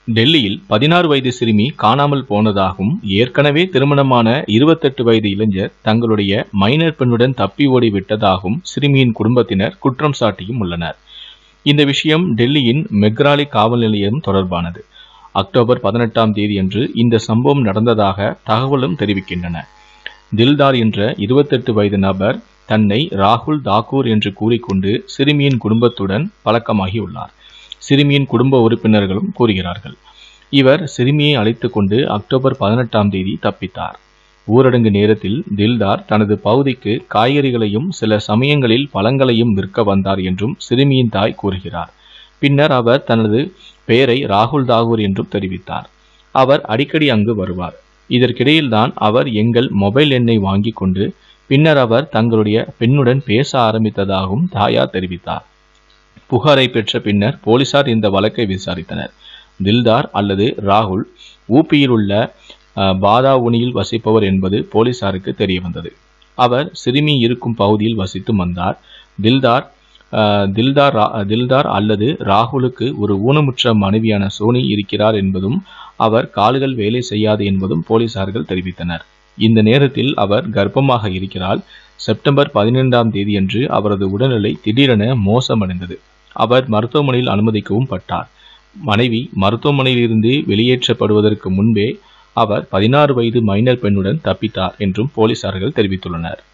டெல்லியில் பதினாறு வயது சிறுமி காணாமல் போனதாகவும் ஏற்கனவே திருமணமான இருபத்தெட்டு வயது இளைஞர் தங்களுடைய மைனர் பெண்ணுடன் தப்பி ஓடி விட்டதாகவும் சிறுமியின் குடும்பத்தினர் குற்றம் சாட்டியும் உள்ளனர் இந்த விஷயம் டெல்லியின் மெக்ராலி காவல் நிலையம் தொடர்பானது அக்டோபர் பதினெட்டாம் தேதியன்று இந்த சம்பவம் நடந்ததாக தகவலும் தெரிவிக்கின்றன தில்தார் என்ற இருபத்தெட்டு வயது நபர் தன்னை ராகுல் தாக்கூர் என்று கூறிக்கொண்டு சிறுமியின் குடும்பத்துடன் பழக்கமாகியுள்ளார் சிறுமியின் குடும்ப உறுப்பினர்களும் கூறுகிறார்கள் இவர் சிறுமியை அழைத்துக் கொண்டு அக்டோபர் பதினெட்டாம் தேதி தப்பித்தார் ஊரடங்கு நேரத்தில் தில்தார் தனது பகுதிக்கு காய்கறிகளையும் சில சமயங்களில் பழங்களையும் விற்க வந்தார் என்றும் சிறுமியின் தாய் கூறுகிறார் பின்னர் அவர் தனது பெயரை ராகுல் தாகூர் என்றும் தெரிவித்தார் அவர் அடிக்கடி அங்கு வருவார் இதற்கிடையில்தான் அவர் எங்கள் மொபைல் எண்ணை வாங்கி கொண்டு பின்னர் அவர் தங்களுடைய பெண்ணுடன் பேச ஆரம்பித்ததாகவும் தாயார் தெரிவித்தார் புகாரை பெற்ற பின்னர் போலீசார் இந்த வழக்கை விசாரித்தனர் தில்தார் அல்லது ராகுல் ஊப்பியில் உள்ள அஹ், பாதாவுனியில் வசிப்பவர் என்பது போலீசாருக்கு தெரிய வந்தது அவர் சிறுமி இருக்கும் பகுதியில் வசித்து வந்தார் தில்தார் அஹ், தில்தார் ரா- தில்தார் அல்லது ராகுலுக்கு ஒரு ஊனமுற்ற மனைவியான சோனி இருக்கிறார் என்பதும் அவர் கால்கள் வேலை செய்யாது என்பதும் போலீசார்கள் தெரிவித்தனர் இந்த நேரத்தில் அவர் கர்ப்பமாக இருக்கிறார் செப்டம்பர் பதினைந்தாம் தேதியன்று அவரது உடல்நிலை திடீரென மோசமடைந்தது அவர் மருத்துவமனையில் அனுமதிக்கவும் பட்டார் மனைவி மருத்துவமனையிலிருந்து வெளியேற்றப்படுவதற்கு முன்பே அவர் பதினாறு வயது மைனர் பெண்ணுடன் தப்பித்தார் என்றும் போலீசார்கள் தெரிவித்துள்ளனர்